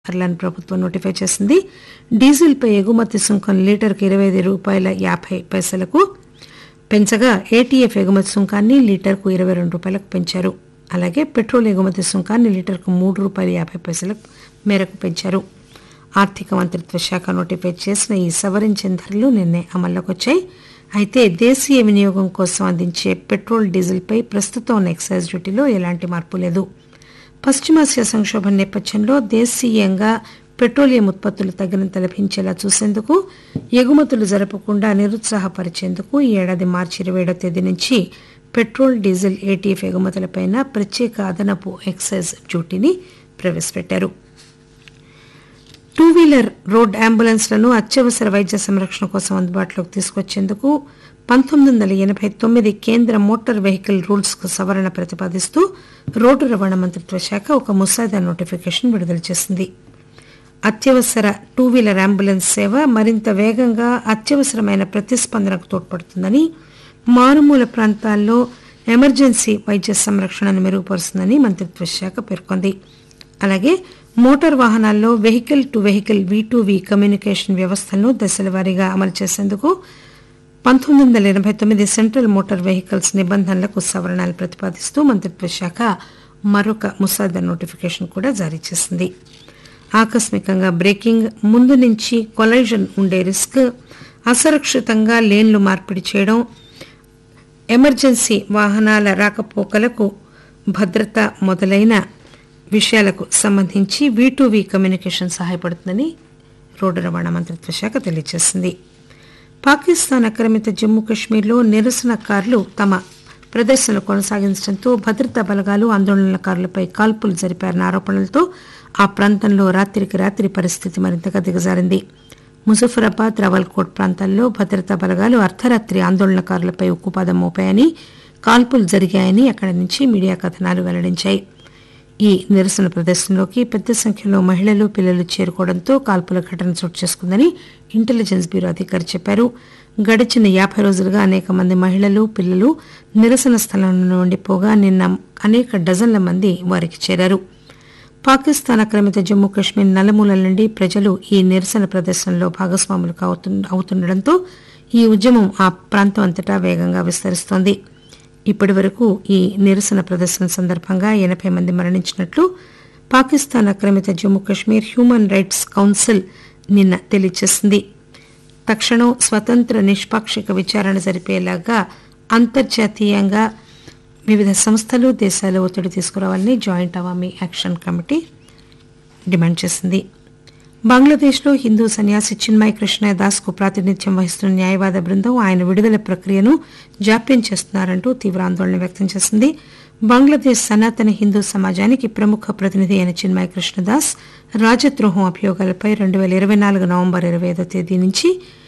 ధరలను ప్రభుత్వం నోటిఫై చేసింది డీజిల్పై ఎగుమతి సుంకం లీటర్కు ఇరవై ఐదు రూపాయల యాభై పైసలకు పెంచగా ఏటీఎఫ్ ఎగుమతి సుంకాన్ని లీటర్కు ఇరవై రెండు రూపాయలకు పెంచారు అలాగే పెట్రోల్ ఎగుమతి సుంకాన్ని లీటర్కు మూడు రూపాయల యాభై పైసల మేరకు పెంచారు ఆర్థిక మంత్రిత్వ శాఖ నోటిఫై చేసిన ఈ సవరించిన ధరలు నిన్నే అమల్లోకి వచ్చాయి అయితే దేశీయ వినియోగం కోసం అందించే పెట్రోల్ డీజిల్పై ప్రస్తుతం ఉన్న ఎక్సైజ్ డ్యూటీలో ఎలాంటి మార్పు లేదు పశ్చిమాసియా సంక్షోభం నేపథ్యంలో దేశీయంగా పెట్రోలియం ఉత్పత్తులు తగినంత లభించేలా చూసేందుకు ఎగుమతులు జరపకుండా నిరుత్సాహపరిచేందుకు ఈ ఏడాది మార్చి ఇరవై ఏడవ తేదీ నుంచి పెట్రోల్ డీజిల్ ఏటీఎఫ్ ఎగుమతులపై ప్రత్యేక అదనపు ఎక్సైజ్ డ్యూటీని ప్రవేశపెట్టారు టూ వీలర్ రోడ్ అంబులెన్స్లను అత్యవసర వైద్య సంరక్షణ కోసం అందుబాటులోకి తీసుకొచ్చేందుకు పంతొమ్మిది వందల ఎనభై తొమ్మిది కేంద్ర మోటార్ వెహికల్ రూల్స్ కు సవరణ ప్రతిపాదిస్తూ రోడ్డు రవాణా మంత్రిత్వ శాఖ ఒక ముసాయిదా నోటిఫికేషన్ విడుదల చేసింది అత్యవసర టూ వీలర్ అంబులెన్స్ సేవ మరింత వేగంగా అత్యవసరమైన ప్రతిస్పందనకు తోడ్పడుతుందని మారుమూల ప్రాంతాల్లో ఎమర్జెన్సీ వైద్య సంరక్షణను మెరుగుపరుస్తుందని మంత్రిత్వ శాఖ పేర్కొంది అలాగే మోటార్ వాహనాల్లో vehicle to vehicle V to V communication వ్యవస్థలను దశల వారీగా అమలు చేసేందుకు పంతొమ్మిది వందల ఎనభై తొమ్మిది సెంట్రల్ మోటార్ వెహికల్స్ నిబంధనలకు సవరణలు ప్రతిపాదిస్తూ మంత్రిత్వ శాఖ మరొక ముసాదా నోటిఫికేషన్ కూడా జారీ చేసింది ఆకస్మికంగా బ్రేకింగ్ ముందు నుంచి కొలైజన్ ఉండే రిస్క్ అసురక్షితంగా లేన్లు మార్పిడి చేయడం ఎమర్జెన్సీ వాహనాల రాకపోకలకు భద్రత మొదలైన విషయాలకు సంబంధించి వీ టు వి కమ్యూనికేషన్ సహాయపడుతుందని రోడ్డు రవాణా మంత్రిత్వ శాఖ తెలియజేసింది పాకిస్తాన్ ఆక్రమిత జమ్మూ కశ్మీర్లో నిరసనకారులు తమ ప్రదర్శనలు కొనసాగించడంతో భద్రతా బలగాలు ఆందోళనకారులపై కాల్పులు జరిపారన్న ఆరోపణలతో ఆ ప్రాంతంలో రాత్రికి రాత్రి పరిస్థితి మరింతగా దిగజారింది ముజఫరాబాద్ రావల్కోట్ ప్రాంతాల్లో భద్రతా బలగాలు అర్ధరాత్రి ఆందోళనకారులపై ఉక్కుపాదం మోపాయని కాల్పులు జరిగాయని అక్కడి నుంచి మీడియా కథనాలు వెల్లడించాయి ఈ నిరసన ప్రదర్శనలోకి పెద్ద సంఖ్యలో మహిళలు పిల్లలు చేరుకోవడంతో కాల్పుల ఘటన చోటు చేసుకుందని ఇంటెలిజెన్స్ బ్యూరో అధికారి చెప్పారు గడిచిన యాభై రోజులుగా అనేక మంది మహిళలు పిల్లలు నిరసన స్థలంలో ఉండిపోగా నిన్న అనేక డజన్ల మంది వారికి చేరారు పాకిస్తాన్ ఆక్రమిత జమ్మూ కశ్మీర్ నలుమూలల నుండి ప్రజలు ఈ నిరసన ప్రదర్శనలో భాగస్వాములు అవుతుండటంతో ఈ ఉద్యమం ఆ ప్రాంతం అంతటా వేగంగా విస్తరిస్తోంది ఇప్పటి వరకు ఈ నిరసన ప్రదర్శన సందర్భంగా ఎనభై మంది మరణించినట్లు పాకిస్తాన్ ఆక్రమిత Jammu Kashmir human rights council నిన్న తెలియజేసింది తక్షణం స్వతంత్ర నిష్పాక్షిక విచారణ జరిపేలాగా అంతర్జాతీయంగా వివిధ సంస్థలు దేశాలు ఒత్తిడి తీసుకురావాలని joint Awami action committee demand చేసింది బంగ్లాదేశ్లో హిందూ సన్యాసి చిన్మయ్ కృష్ణ దాస్కు ప్రాతినిధ్యం వహిస్తున్న న్యాయవాద బృందం ఆయన విడుదల ప్రక్రియను జాప్యం చేస్తున్నారంటూ తీవ్ర ఆందోళన వ్యక్తం చేసింది బంగ్లాదేశ్ సనాతన హిందూ సమాజానికి ప్రముఖ ప్రతినిధి అయిన చిన్మయ్ కృష్ణదాస్ రాజద్రోహం అభియోగాలపై రెండు పేల ఇరవై నాలుగు నవంబర్ ఇరవై ఐదో తేదీ నుంచి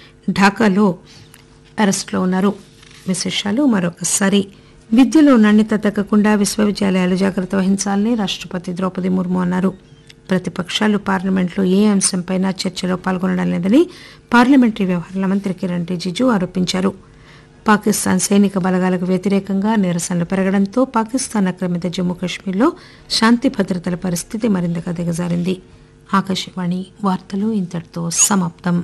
ఢాకాలో అరెస్టులో ఉన్నారు విశేషాలు మరొకసారి విద్యలో నాణ్యత తగ్గకుండా విశ్వవిద్యాలయాలు జాగ్రత్త వహించాలని రాష్టపతి ద్రౌపది ముర్ము అన్నారు ప్రతిపక్షాలు పార్లమెంట్లో ఏ అంశంపైనా చర్చలో పాల్గొనడం లేదని పార్లమెంటరీ వ్యవహారాల మంత్రి కిరణ్ రిజిజు ఆరోపించారు పాకిస్తాన్ సైనిక బలగాలకు వ్యతిరేకంగా నిరసనలు పెరగడంతో పాకిస్తాన్ ఆక్రమిత జమ్మూ కశ్మీర్లో శాంతి భద్రతల పరిస్థితి మరింతగా దిగజారింది ఆకాశవాణి వార్తలు ఇంతటితో సమాప్తం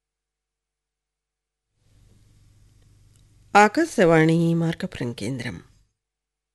ఆకాశవాణి మార్కపురం కేంద్రం